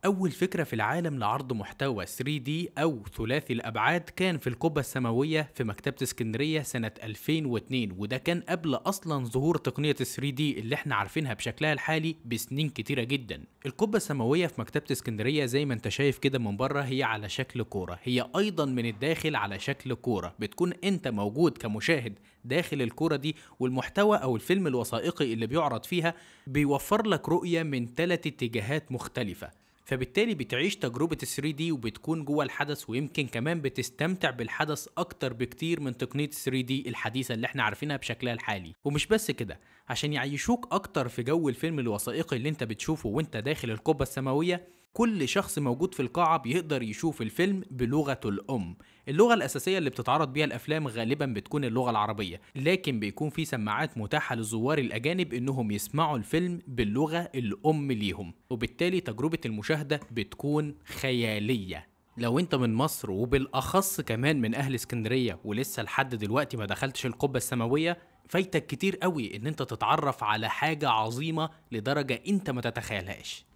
أول فكرة في العالم لعرض محتوى 3D أو ثلاثي الأبعاد كان في القبة السماوية في مكتبة اسكندرية سنة 2002 وده كان قبل أصلا ظهور تقنية 3D اللي احنا عارفينها بشكلها الحالي بسنين كتيرة جدا القبة السماوية في مكتبة اسكندرية زي ما انت شايف كده من بره هي على شكل كورة هي أيضا من الداخل على شكل كورة بتكون انت موجود كمشاهد داخل الكورة دي والمحتوى أو الفيلم الوثائقي اللي بيعرض فيها بيوفر لك رؤية من ثلاث اتجاهات مختلفة فبالتالي بتعيش تجربة ال 3 دي وبتكون جوه الحدث ويمكن كمان بتستمتع بالحدث أكتر بكتير من تقنية 3 دي الحديثة اللي احنا عارفينها بشكلها الحالي ومش بس كده عشان يعيشوك أكتر في جو الفيلم الوثائقي اللي انت بتشوفه وانت داخل القبة السماوية كل شخص موجود في القاعة بيقدر يشوف الفيلم بلغته الأم اللغة الأساسية اللي بتتعرض بيها الأفلام غالبا بتكون اللغة العربية لكن بيكون في سماعات متاحة للزوار الأجانب إنهم يسمعوا الفيلم باللغة الأم ليهم وبالتالي تجربة المشاهدة بتكون خيالية لو انت من مصر وبالاخص كمان من اهل اسكندريه ولسه لحد دلوقتي ما دخلتش القبه السماويه فايتك كتير قوي ان انت تتعرف على حاجه عظيمه لدرجه انت ما تتخيلهاش